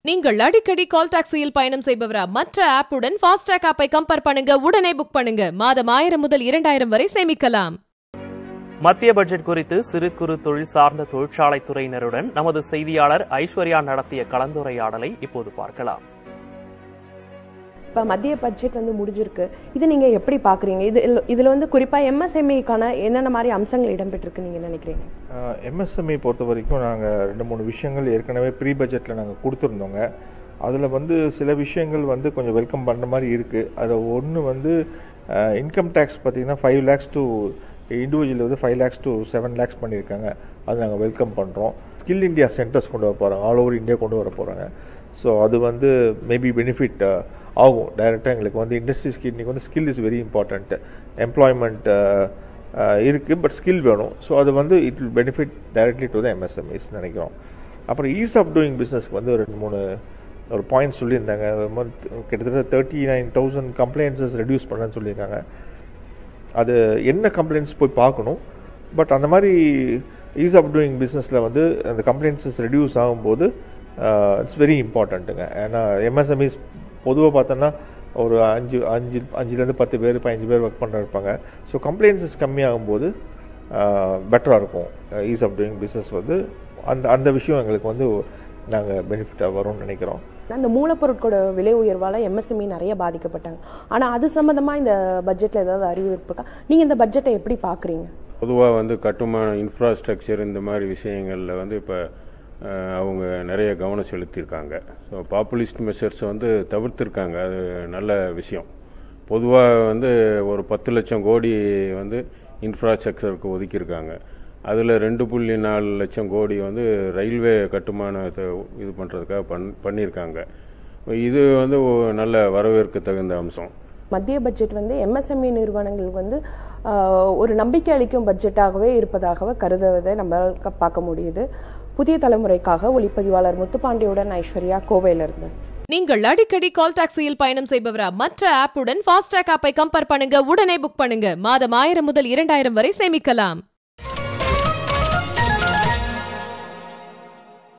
நீங்கள் அடிக்கடி கால் டாக்ஸியில் பயணம் செய்பவரா மற்ற ஆப்புடன் ஃபாஸ்டாக் ஆப்பை கம்பேர் பண்ணுங்க உடனே புக் பண்ணுங்க மாதம் ஆயிரம் முதல் இரண்டாயிரம் வரை சேமிக்கலாம் மத்திய பட்ஜெட் குறித்து சிறு குறு தொழில் சார்ந்த தொழிற்சாலை துறையினருடன் நமது செய்தியாளர் ஐஸ்வர்யா நடத்திய கலந்துரையாடலை இப்போது பார்க்கலாம் இப்போ மத்திய பட்ஜெட் வந்து முடிஞ்சிருக்கு இது நீங்க எப்படி பாக்குறீங்க இது இல்ல- இதுல வந்து குறிப்பா எம்எஸ்எம்இக்கான என்னென்ன மாதிரி அம்சங்கள் இடம்பெற்றிருக்கு நீங்க நினைக்கிறீங்க எம்எஸ்எம்இ பொறுத்த வரைக்கும் நாங்கள் ரெண்டு மூணு விஷயங்கள் ஏற்கனவே ப்ரீ பட்ஜெட்டில் நாங்கள் கொடுத்துருந்தோங்க அதில் வந்து சில விஷயங்கள் வந்து கொஞ்சம் வெல்கம் பண்ணுற மாதிரி இருக்குது அதில் ஒன்று வந்து இன்கம் டேக்ஸ் பார்த்தீங்கன்னா ஃபைவ் லேக்ஸ் டு இண்டிவிஜுவல் வந்து five lakhs to seven lakhs பண்ணியிருக்காங்க அது நாங்கள் வெல்கம் பண்ணுறோம் ஸ்கில் இந்தியா சென்டர்ஸ் கொண்டு வர போகிறாங்க ஆல் ஓவர் இந்தியா கொண்டு வர போகிறாங்க ஸோ அது வந்து மேபி பெனிஃபிட் ஆகும் டைரெக்டாக எங்களுக்கு வந்து இண்டஸ்ட்ரீஸ்க்கு இன்றைக்கி வந்து skill is very important employment இருக்குது பட் ஸ்கில் வேணும் ஸோ அது வந்து it will benefit directly to the MSMEs நினைக்கிறோம் அப்புறம் ஈஸ் ஆஃப் டூயிங் பிஸ்னஸ்க்கு வந்து ஒரு ரெண்டு மூணு ஒரு பாயிண்ட் சொல்லியிருந்தாங்க அது வந்து கிட்டத்தட்ட thirty nine thousand complaints reduce பண்ணேன்னு சொல்லியிருக்காங்க அது என்ன கம்ப்ளைண்ட்ஸ் போய் பார்க்கணும் பட் அந்த மாதிரி ஈஸ் ஆஃப் டூயிங் பிஸ்னஸில் வந்து அந்த கம்ப்ளைண்ட்ஸஸ் ரெடியூஸ் ஆகும்போது இட்ஸ் வெரி இம்பார்ட்டண்ட்டுங்க ஏன்னா எம்எஸ்எம்இஸ் பொதுவாக பார்த்தோன்னா ஒரு அஞ்சு அஞ்சு அஞ்சுலேருந்து பத்து பேர் பதினஞ்சு பேர் ஒர்க் பண்ண இருப்பாங்க ஸோ கம்ப்ளைண்ட்ஸஸ் கம்மியாகும்போது பெட்டராக இருக்கும் ஈஸ் ஆஃப் டூயிங் பிஸ்னஸ் வந்து அந்த அந்த விஷயம் எங்களுக்கு வந்து நாங்கள் பெனிஃபிட்டாக வரும்னு நினைக்கிறோம் அந்த மூலப்பொருட்களோட விலை உயர்வால எம்எஸ்எம்இ நிறைய பாதிக்கப்பட்டாங்க ஆனா அது சம்பந்தமா இந்த பட்ஜெட்ல ஏதாவது அறிவிப்பு இருக்கா நீங்க இந்த பட்ஜெட்டை எப்படி பாக்குறீங்க பொதுவாக வந்து கட்டுமான இன்ஃப்ராஸ்ட்ரக்சர் இந்த மாதிரி விஷயங்களில் வந்து இப்போ அவங்க நிறைய கவனம் செலுத்தியிருக்காங்க ஸோ பாப்புலிஸ்ட் மெஷர்ஸ் வந்து தவிர்த்திருக்காங்க அது நல்ல விஷயம் பொதுவாக வந்து ஒரு பத்து லட்சம் கோடி வந்து இன்ஃப்ராஸ்ட்ரக்சருக்கு ஒதுக்கியிருக்காங்க அதில் ரெண்டு புள்ளி நாலு லட்சம் கோடி வந்து ரயில்வே கட்டுமானத்தை இது பண்ணுறதுக்காக பண் பண்ணியிருக்காங்க இது வந்து ஒரு நல்ல வரவேற்க தகுந்த அம்சம் மத்திய பட்ஜெட் வந்து எம்எஸ்எம்இ நிறுவனங்களுக்கு வந்து ஆஹ், ஒரு நம்பிக்கை அளிக்கும் பட்ஜெட்டாகவே இருப்பதாகவே கருதுவதை நம்ம பார்க்க முடியுது புதிய தலைமுறைக்காக ஒளிப்பதிவாளர் முத்துப்பாண்டியுடன் ஐஸ்வர்யா கோவையில இருந்து நீங்கள் அடிக்கடி கால் டாக்ஸியில் பயணம் செய்பவரா மற்ற ஆப்புடன் ஃபாஸ்டாக் ஆப்பை கம்பேர் பண்ணுங்க உடனே புக் பண்ணுங்க மாதம் ஆயிரம் முதல் இரண்டாயிரம் வரை சேமிக்கலாம்